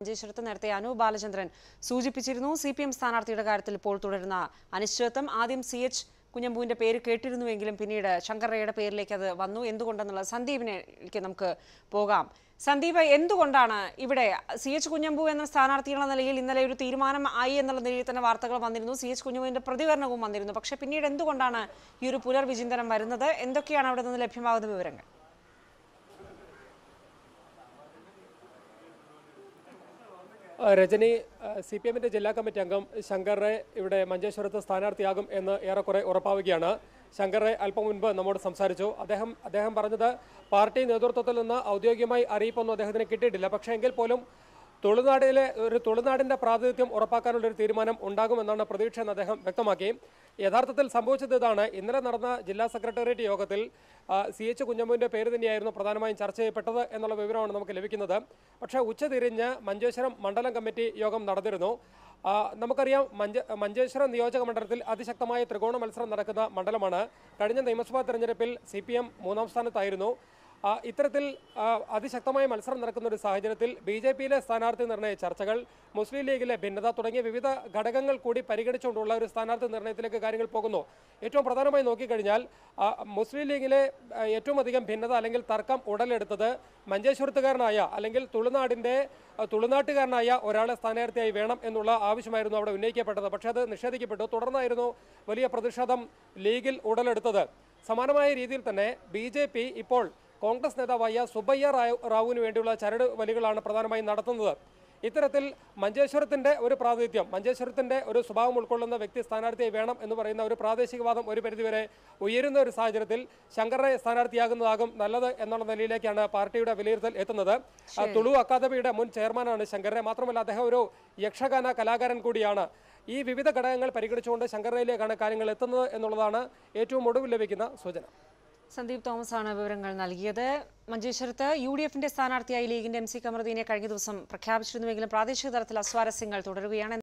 മഞ്ചേശ്വരത്ത് നേരത്തെ അനൂപ് ബാലചന്ദ്രൻ സൂചിപ്പിച്ചിരുന്നു സി പി എം സ്ഥാനാർത്ഥിയുടെ കാര്യത്തിൽ ഇപ്പോൾ തുടരുന്ന അനിശ്ചിതത്വം ആദ്യം സി എച്ച് കുഞ്ഞമ്പുവിന്റെ പേര് കേട്ടിരുന്നുവെങ്കിലും പിന്നീട് ശങ്കർറയുടെ പേരിലേക്ക് അത് വന്നു എന്തുകൊണ്ടെന്നുള്ള സന്ദീപിലേക്ക് നമുക്ക് പോകാം സന്ദീപ് എന്തുകൊണ്ടാണ് ഇവിടെ സി എച്ച് കുഞ്ഞമ്പു എന്ന സ്ഥാനാർത്ഥികളുടെ നിലയിൽ ഇന്നലെ ഒരു തീരുമാനം ആയി എന്നുള്ള നിലയിൽ തന്നെ വാർത്തകൾ വന്നിരുന്നു സി എച്ച് കുഞ്ഞമ്പുവിന്റെ പ്രതികരണവും വന്നിരുന്നു പക്ഷേ പിന്നീട് എന്തുകൊണ്ടാണ് ഈ ഒരു പുനർവിചിന്തനം വരുന്നത് എന്തൊക്കെയാണ് അവിടെ നിന്ന് ലഭ്യമാകുന്ന വിവരങ്ങൾ ആ, രജനി സി പി എമ്മിന്റെ ജില്ലാ കമ്മിറ്റി അംഗം ശങ്കറെ ഇവിടെ മഞ്ചേശ്വരത്ത് സ്ഥാനാർത്ഥിയാകും എന്ന് ഏറെക്കുറെ ഉറപ്പാവുകയാണ് ശങ്കറെ അല്പം മുൻപ് നമ്മോട് സംസാരിച്ചു അദ്ദേഹം അദ്ദേഹം പറഞ്ഞത് പാർട്ടി നേതൃത്വത്തിൽ നിന്ന് ഔദ്യോഗികമായി അറിയിപ്പൊന്നും അദ്ദേഹത്തിന് കിട്ടിയിട്ടില്ല പക്ഷേ എങ്കിൽ പോലും തുളുനാടിലെ ഒരു തുളുനാടിന്റെ പ്രാതിനിധ്യം ഉറപ്പാക്കാനുള്ള ഒരു തീരുമാനം ഉണ്ടാകുമെന്നാണ് പ്രതീക്ഷ എന്ന് അദ്ദേഹം വ്യക്തമാക്കി യഥാർത്ഥത്തിൽ സംഭവിച്ചത് ഇതാണ് ഇന്നലെ നടന്ന ജില്ലാ സെക്രട്ടേറിയറ്റ് യോഗത്തിൽ സി എച്ച് കുഞ്ഞമ്പുവിന്റെ പേര് തന്നെയായിരുന്നു പ്രധാനമായും ചർച്ച ചെയ്യപ്പെട്ടത് എന്നുള്ള വിവരമാണ് നമുക്ക് ലഭിക്കുന്നത് പക്ഷേ ഉച്ചതിരിഞ്ഞ് മഞ്ചേശ്വരം മണ്ഡലം കമ്മിറ്റി യോഗം നടന്നിരുന്നു ആ, നമുക്കറിയാം മഞ്ച മഞ്ചേശ്വരം നിയോജക മണ്ഡലത്തിൽ അതിശക്തമായ ത്രികോണ മത്സരം നടക്കുന്ന മണ്ഡലമാണ് കഴിഞ്ഞ നിയമസഭാ തെരഞ്ഞെടുപ്പിൽ സി പി എം മൂന്നാം സ്ഥാനത്തായിരുന്നു ആ, ഇത്തരത്തിൽ ആ, അതിശക്തമായ മത്സരം നടക്കുന്ന ഒരു സാഹചര്യത്തിൽ ബി ജെ പിയിലെ സ്ഥാനാർത്ഥി നിർണയ ചർച്ചകൾ മുസ്ലിം ലീഗിലെ ഭിന്നത തുടങ്ങിയ വിവിധ ഘടകങ്ങൾ കൂടി പരിഗണിച്ചുകൊണ്ടുള്ള ഒരു സ്ഥാനാർത്ഥി നിർണയത്തിലേക്ക് കാര്യങ്ങൾ പോകുന്നു ഏറ്റവും പ്രധാനമായി നോക്കിക്കഴിഞ്ഞാൽ ആ, മുസ്ലിം ലീഗിലെ ആ, ഏറ്റവും അധികം ഭിന്നത അല്ലെങ്കിൽ തർക്കം ഉടലെടുത്തത് മഞ്ചേശ്വരത്തുകാരനായ അല്ലെങ്കിൽ തുളുനാടിൻ്റെ ആ, തുളുനാട്ടുകാരനായ ഒരാളെ സ്ഥാനാർത്ഥിയായി വേണം എന്നുള്ള ആവശ്യമായിരുന്നു അവിടെ ഉന്നയിക്കപ്പെട്ടത് പക്ഷേ അത് നിഷേധിക്കപ്പെട്ടു തുടർന്നായിരുന്നു വലിയ പ്രതിഷേധം ലീഗിൽ ഉടലെടുത്തത് സമാനമായ രീതിയിൽ തന്നെ ബി ജെ പി ഇപ്പോൾ കോൺഗ്രസ് നേതാവായ സുബയ്യ റാവു റാവുവിന് വേണ്ടിയുള്ള ചരട് വലികളാണ് പ്രധാനമായും നടത്തുന്നത് ഇത്തരത്തിൽ മഞ്ചേശ്വരത്തിന്റെ ഒരു പ്രാതിനിധ്യം മഞ്ചേശ്വരത്തിന്റെ ഒരു സ്വഭാവം ഉൾക്കൊള്ളുന്ന വ്യക്തി സ്ഥാനാർത്ഥിയായി വേണം എന്ന് പറയുന്ന ഒരു പ്രാദേശികവാദം ഒരു പരിധിവരെ ഉയരുന്ന ഒരു സാഹചര്യത്തിൽ ശങ്കറെ സ്ഥാനാർത്ഥിയാകുന്നതാകും നല്ലത് എന്നുള്ള നിലയിലേക്കാണ് പാർട്ടിയുടെ വിലയിരുത്തൽ എത്തുന്നത് ആ, തുളു അക്കാദമിയുടെ മുൻ ചെയർമാനാണ് ശങ്കറെ മാത്രമല്ല അദ്ദേഹം ഒരു യക്ഷഗാന കലാകാരൻ കൂടിയാണ് ഈ വിവിധ ഘടകങ്ങൾ പരിഗണിച്ചുകൊണ്ട് ശങ്കരയിലേക്കാണ് കാര്യങ്ങൾ എത്തുന്നത് എന്നുള്ളതാണ് ഏറ്റവും ഒടുവിൽ ലഭിക്കുന്ന സൂചന സന്ദീപ് തോമസ് ആണ് വിവരങ്ങൾ നൽകിയത് മഞ്ചേശ്വരത്ത് യു ഡി എഫിന്റെ സ്ഥാനാർത്ഥിയായി ലീഗിന്റെ എം സി കമറുദ്ദീനെ കഴിഞ്ഞ ദിവസം പ്രഖ്യാപിച്ചിരുന്നുവെങ്കിലും പ്രാദേശിക തലത്തിൽ അസ്വാരസ്യങ്ങൾ തുടരുകയാണ്